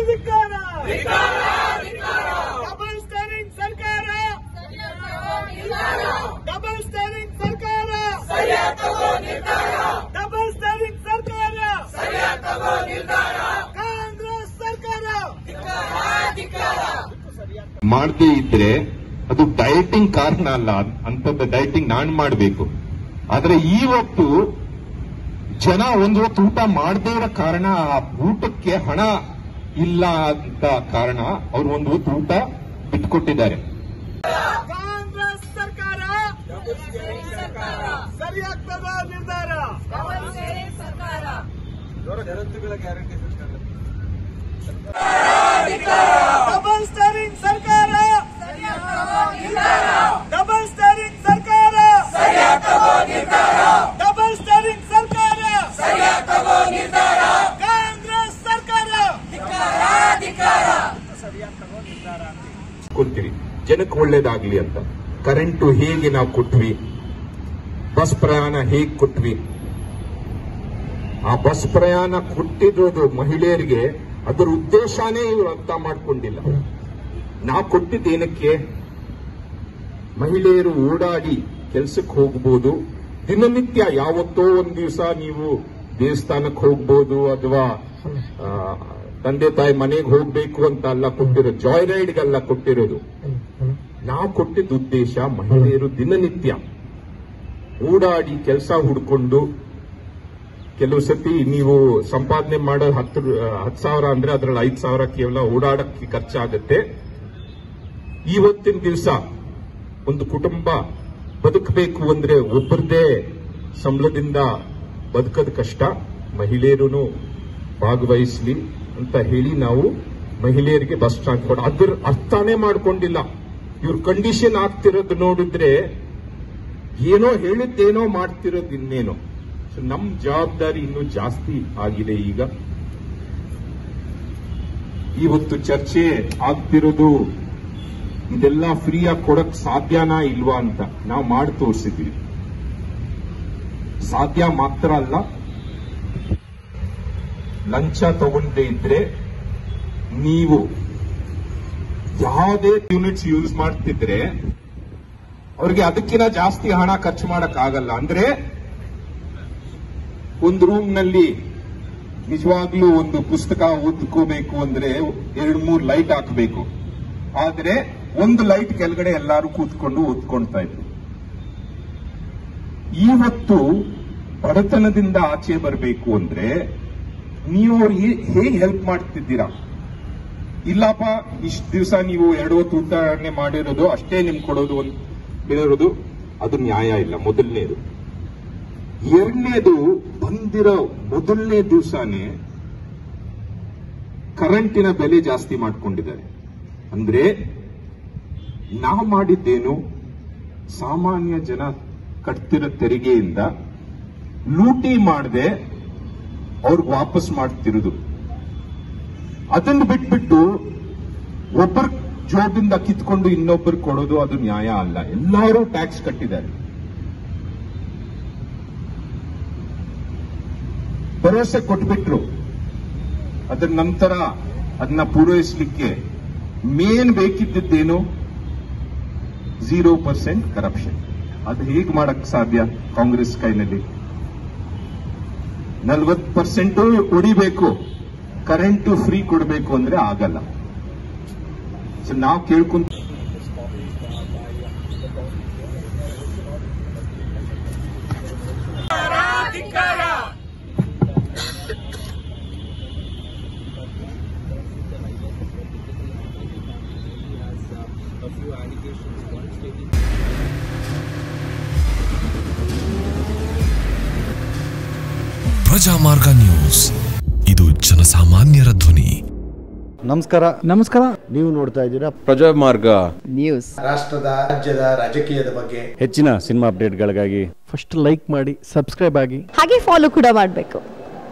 ಧಿಕ್ಕಾರ double steering ಸರ್ಕಾರ double steering ಸರ್ಕಾರ ಡಬಲ್ ಸ್ಟೇರಿಂಗ್ ಸರ್ಕಾರ ಕಾಂಗ್ರೆಸ್ ಸರ್ಕಾರ ಮಾಡದೇ ಇದ್ರೆ ಅದು ಡಯಟಿಂಗ್ ಕಾರಣ ಅಲ್ಲ ಅಂತದ್ದು ಡಯಟಿಂಗ್ ನಾನ್ ಮಾಡಬೇಕು ಆದ್ರೆ ಇವತ್ತು ಜನ ಒಂದು ಹೊತ್ತು ಊಟ ಮಾಡದೇ ಇರೋ ಕಾರಣ ಆ ಊಟಕ್ಕೆ ಹಣ ಇಲ್ಲ ಅಂತ ಕಾರಣ ಅವ್ರು ಒಂದು ಹೊತ್ತು ಊಟ ಬಿಟ್ಕೊಟ್ಟಿದ್ದಾರೆ ಕಾಂಗ್ರೆಸ್ ಸರ್ಕಾರ ಸರಿಯಾಗ್ತದ ನಿರ್ಧಾರ ಡಬಲ್ ಸ್ಟೇರಿಂಗ್ ಸರ್ಕಾರ ಡಬಲ್ ಸ್ಟೇರಿಂಗ್ ಸರ್ಕಾರ ಡಬಲ್ ಸ್ಟೇರಿಂಗ್ ಸರ್ಕಾರ ಕಾಂಗ್ರೆಸ್ ಸರ್ಕಾರ ಕೊಡ್ತೀವಿ ಜನಕ್ಕೆ ಒಳ್ಳೇದಾಗ್ಲಿ ಅಂತ ಕರೆಂಟು ಹೇಗೆ ನಾವು ಕೊಟ್ವಿ ಬಸ್ ಪ್ರಯಾಣ ಹೇಗೆ ಕೊಟ್ವಿ ಆ ಬಸ್ ಪ್ರಯಾಣ ಕೊಟ್ಟಿರೋದು ಮಹಿಳೆಯರಿಗೆ ಅದರ ಉದ್ದೇಶನೇ ಇವರು ಅರ್ಥ ಮಾಡ್ಕೊಂಡಿಲ್ಲ ನಾವು ಕೊಟ್ಟಿದ್ದೇನಕ್ಕೆ ಮಹಿಳೆಯರು ಓಡಾಡಿ ಕೆಲಸಕ್ಕೆ ಹೋಗ್ಬೋದು ದಿನನಿತ್ಯ ಯಾವತ್ತೋ ಒಂದ್ ದಿವಸ ನೀವು ದೇವಸ್ಥಾನಕ್ಕೆ ಹೋಗ್ಬೋದು ಅಥವಾ ಆ, ತಂದೆ ತಾಯಿ ಮನೆಗೆ ಹೋಗ್ಬೇಕು ಅಂತ ಅಲ್ಲ ಕೊಟ್ಟಿರೋದು ಜಾಯ್ ರೈಡ್ಗೆಲ್ಲ ಕೊಟ್ಟಿರೋದು ನಾವು ಕೊಟ್ಟಿದ್ದ ಉದ್ದೇಶ ಮಹಿಳೆಯರು ದಿನನಿತ್ಯ ಓಡಾಡಿ ಕೆಲಸ ಹುಡ್ಕೊಂಡು ಕೆಲವು ಸತಿ ನೀವು ಸಂಪಾದನೆ ಮಾಡೋ ಹತ್ತು ಹತ್ತು ಸಾವಿರ ಅಂದ್ರೆ ಅದ್ರಲ್ಲಿ ಐದು ಸಾವಿರ ಕೇವಲ ಓಡಾಡಕ್ಕೆ ಖರ್ಚಾಗುತ್ತೆ ಇವತ್ತಿನ ದಿವಸ ಒಂದು ಕುಟುಂಬ ಬದುಕಬೇಕು ಅಂದ್ರೆ ಒಬ್ಬರದೇ ಸಂಬಳದಿಂದ ಬದುಕೋದು ಕಷ್ಟ ಮಹಿಳೆಯರು ಭಾಗವಹಿಸ್ಲಿ ಅಂತ ಹೇಳಿ ನಾವು ಮಹಿಳೆಯರಿಗೆ ಬಸ್ ಟ್ರಾನ್ಸ್ಪೋರ್ಟ್ ಅದ್ರ ಅರ್ಥನೇ ಮಾಡ್ಕೊಂಡಿಲ್ಲ ಇವ್ರ ಕಂಡೀಷನ್ ಆಗ್ತಿರೋದು ನೋಡಿದ್ರೆ ಏನೋ ಹೇಳಿದ್ದೇನೋ ಮಾಡ್ತಿರೋದು ಇನ್ನೇನೋ ಸೊ ನಮ್ ಜವಾಬ್ದಾರಿ ಇನ್ನೂ ಜಾಸ್ತಿ ಆಗಿದೆ ಈಗ ಇವತ್ತು ಚರ್ಚೆ ಆಗ್ತಿರೋದು ಇದೆಲ್ಲ ಫ್ರೀಯಾಗಿ ಕೊಡಕ್ ಸಾಧ್ಯನಾ ಇಲ್ವಾ ಅಂತ ನಾವು ಮಾಡಿ ತೋರಿಸಿದ್ವಿ ಸಾಧ್ಯ ಮಾತ್ರ ಅಲ್ಲ ಲಂಚ ತಗೊಂಡೇ ಇದ್ರೆ ನೀವು ಯಾವುದೇ ಯೂನಿಟ್ಸ್ ಯೂಸ್ ಮಾಡ್ತಿದ್ರೆ ಅವ್ರಿಗೆ ಅದಕ್ಕಿಂತ ಜಾಸ್ತಿ ಹಣ ಖರ್ಚು ಮಾಡಕ್ ಆಗಲ್ಲ ಅಂದ್ರೆ ಒಂದು ರೂಮ್ ನಲ್ಲಿ ನಿಜವಾಗ್ಲೂ ಒಂದು ಪುಸ್ತಕ ಓದ್ಕೋಬೇಕು ಅಂದ್ರೆ ಎರಡು ಮೂರು ಲೈಟ್ ಹಾಕಬೇಕು ಆದ್ರೆ ಒಂದು ಲೈಟ್ ಕೆಳಗಡೆ ಎಲ್ಲರೂ ಕೂತ್ಕೊಂಡು ಓದ್ಕೊಳ್ತಾ ಇದ್ರು ಇವತ್ತು ಬಡತನದಿಂದ ಆಚೆ ಬರಬೇಕು ಅಂದ್ರೆ ನೀವು ಅವ್ರಿಗೆ ಹೇಗೆ ಹೆಲ್ಪ್ ಮಾಡ್ತಿದ್ದೀರಾ ಇಲ್ಲಪ್ಪ ಇಷ್ಟು ದಿವಸ ನೀವು ಎರಡು ಹೊತ್ತು ಊಟನೆ ಮಾಡಿರೋದು ಅಷ್ಟೇ ನಿಮ್ಗೆ ಕೊಡೋದು ಒಂದು ಹೇಳಿರೋದು ಅದು ನ್ಯಾಯ ಇಲ್ಲ ಮೊದಲನೇದು ಎರಡನೇದು ಬಂದಿರೋ ಮೊದಲನೇ ದಿವಸನೇ ಕರೆಂಟಿನ ಬೆಲೆ ಜಾಸ್ತಿ ಮಾಡ್ಕೊಂಡಿದ್ದಾರೆ ಅಂದ್ರೆ ನಾವು ಮಾಡಿದ್ದೇನು ಸಾಮಾನ್ಯ ಜನ ಕಟ್ತಿರೋ ತೆರಿಗೆಯಿಂದ ಲೂಟಿ ಮಾಡದೆ ಅವ್ರಿಗೆ ವಾಪಸ್ ಮಾಡ್ತಿರೋದು ಅದನ್ನು ಬಿಟ್ಬಿಟ್ಟು ಒಬ್ಬರ ಜೋಬಿಂದ ಕಿತ್ಕೊಂಡು ಇನ್ನೊಬ್ಬರು ಕೊಡೋದು ಅದು ನ್ಯಾಯ ಅಲ್ಲ ಎಲ್ಲರೂ ಟ್ಯಾಕ್ಸ್ ಕಟ್ಟಿದ್ದಾರೆ ಭರವಸೆ ಕೊಟ್ಬಿಟ್ರು ಅದರ ನಂತರ ಅದನ್ನ ಪೂರೈಸಲಿಕ್ಕೆ ಮೇನ್ ಬೇಕಿದ್ದದ್ದೇನು ಝೀರೋ ಪರ್ಸೆಂಟ್ ಕರಪ್ಷನ್ ಅದು ಹೇಗೆ ಮಾಡಕ್ ಸಾಧ್ಯ ಕಾಂಗ್ರೆಸ್ ಕೈನಲ್ಲಿ ನಲ್ವತ್ತು ಪರ್ಸೆಂಟ್ ಹೊಡಿಬೇಕು ಕರೆಂಟ್ ಫ್ರೀ ಕೊಡಬೇಕು ಅಂದ್ರೆ ಆಗಲ್ಲ ಸೊ ನಾವು ಕೇಳ್ಕೊಂತ ಪ್ರಜಾಮಾರ್ಗ ನ್ಯೂಸ್ ಇದು ಜನಸಾಮಾನ್ಯರ ಧ್ವನಿ ನಮಸ್ಕಾರ ನಮಸ್ಕಾರ ನೀವು ನೋಡ್ತಾ ಇದ್ದೀರಾ ಪ್ರಜಾಮಾರ್ಗ ನ್ಯೂಸ್ ರಾಷ್ಟ್ರದ ರಾಜ್ಯದ ರಾಜಕೀಯದ ಬಗ್ಗೆ ಹೆಚ್ಚಿನ ಸಿನಿಮಾ ಅಪ್ಡೇಟ್ಗಳಿಗಾಗಿ ಫಸ್ಟ್ ಲೈಕ್ ಮಾಡಿ ಸಬ್ಸ್ಕ್ರೈಬ್ ಆಗಿ ಹಾಗೆ ಫಾಲೋ ಕೂಡ ಮಾಡಬೇಕು